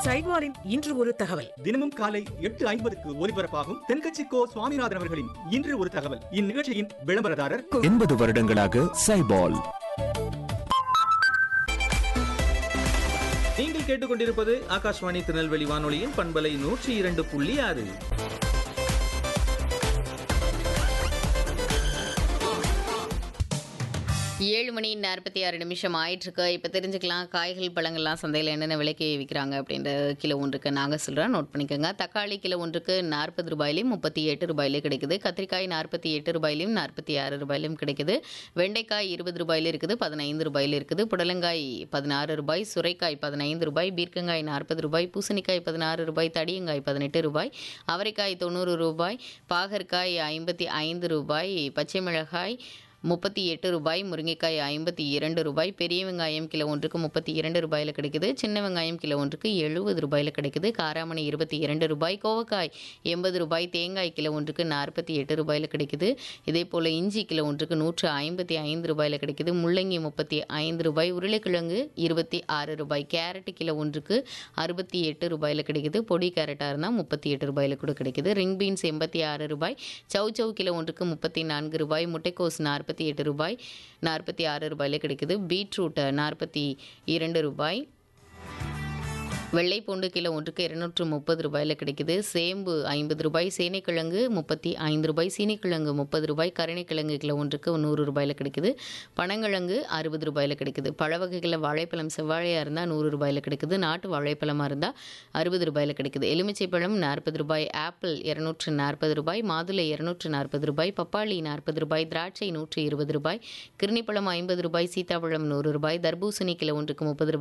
சைவாரின் இன்று ஒரு தகவல் தினமும் காலை எட்டு ஐம்பதுக்கு ஒலிபரப்பாகும் தென்கட்சி கோ சுவாமிநாதன் அவர்களின் இன்று ஒரு தகவல் இந்நிகழ்ச்சியின் விளம்பரதாரர் எண்பது வருடங்களாக சைபால் நீங்கள் கேட்டுக்கொண்டிருப்பது ஆகாஷ்வாணி திருநெல்வேலி வானொலியின் பண்பலை நூற்றி இரண்டு புள்ளி ஆறு ஏழு மணி நாற்பத்தி ஆறு நிமிஷம் ஆயிட்டுருக்கு இப்போ தெரிஞ்சுக்கலாம் காய்கள் பழங்கள்லாம் சந்தையில் என்னென்ன விலைக்கு விற்கிறாங்க அப்படின்ற கிலோ ஒன்றுக்கு நாங்கள் சொல்கிறோம் நோட் பண்ணிக்கோங்க தக்காளி கிலோ ஒன்றுக்கு நாற்பது ரூபாயிலையும் முப்பத்தி எட்டு ரூபாயிலையும் கிடைக்குது கத்திரிக்காய் நாற்பத்தி எட்டு ரூபாயிலையும் நாற்பத்தி ஆறு ரூபாயிலையும் கிடைக்குது வெண்டைக்காய் இருபது ரூபாயில இருக்குது பதினைந்து ரூபாயில இருக்குது புடலங்காய் பதினாறு ரூபாய் சுரைக்காய் பதினைந்து ரூபாய் பீர்க்கங்காய் நாற்பது ரூபாய் பூசணிக்காய் பதினாறு ரூபாய் தடியங்காய் பதினெட்டு ரூபாய் அவரைக்காய் தொண்ணூறு ரூபாய் பாகற்காய் ஐம்பத்தி ஐந்து ரூபாய் பச்சை மிளகாய் முப்பத்தி எட்டு ரூபாய் முருங்கைக்காய் ஐம்பத்தி இரண்டு ரூபாய் பெரிய வெங்காயம் கிலோ ஒன்றுக்கு முப்பத்தி இரண்டு ரூபாயில் கிடைக்குது சின்ன வெங்காயம் கிலோ ஒன்றுக்கு எழுபது ரூபாயில் கிடைக்குது காராமணி இருபத்தி இரண்டு ரூபாய் கோவக்காய் எண்பது ரூபாய் தேங்காய் கிலோ ஒன்றுக்கு நாற்பத்தி எட்டு ரூபாயில் கிடைக்குது இதே போல் இஞ்சி கிலோ ஒன்றுக்கு நூற்று ஐம்பத்தி ஐந்து ரூபாயில் கிடைக்குது முள்ளங்கி முப்பத்தி ஐந்து ரூபாய் உருளைக்கிழங்கு இருபத்தி ஆறு ரூபாய் கேரட் கிலோ ஒன்றுக்கு அறுபத்தி எட்டு ரூபாயில் கிடைக்குது பொடி கேரட்டாக இருந்தால் முப்பத்தி எட்டு ரூபாயில் கூட கிடைக்குது ரிங் பீன்ஸ் எண்பத்தி ஆறு ரூபாய் சௌ சௌ கிலோ ஒன்றுக்கு முப்பத்தி நான்கு ரூபாய் முட்டைக்கோஸ் நாற்பத்தி எட்டு ரூபாய் நாற்பத்தி ஆறு ரூபாயில் கிடைக்குது பீட்ரூட் நாற்பத்தி இரண்டு ரூபாய் வெள்ளை பூண்டு கிலோ ஒன்றுக்கு இருநூற்று முப்பது ரூபாயில் கிடைக்குது சேம்பு ஐம்பது ரூபாய் சேனைக்கிழங்கு முப்பத்தி ஐந்து ரூபாய் சீனிக்கிழங்கு முப்பது ரூபாய் கருணைக்கிழங்கு கிலோ ஒன்றுக்கு நூறு ரூபாயில் கிடைக்குது பனங்கிழங்கு அறுபது ரூபாயில் கிடைக்குது பழ வகைகளில் வாழைப்பழம் செவ்வாழையாக இருந்தால் நூறு ரூபாயில் கிடைக்குது நாட்டு வாழைப்பழமாக இருந்தால் அறுபது ரூபாயில் கிடைக்குது எலுமிச்சை பழம் நாற்பது ரூபாய் ஆப்பிள் இரநூற்று நாற்பது ரூபாய் மாதுளை இரநூற்று நாற்பது ரூபாய் பப்பாளி நாற்பது ரூபாய் திராட்சை நூற்றி இருபது ரூபாய் கிருணிப்பழம் ஐம்பது ரூபாய் சீத்தாப்பழம் நூறு ரூபாய் தர்பூசணி கிலோ ஒன்றுக்கு முப்பது ரூபாய்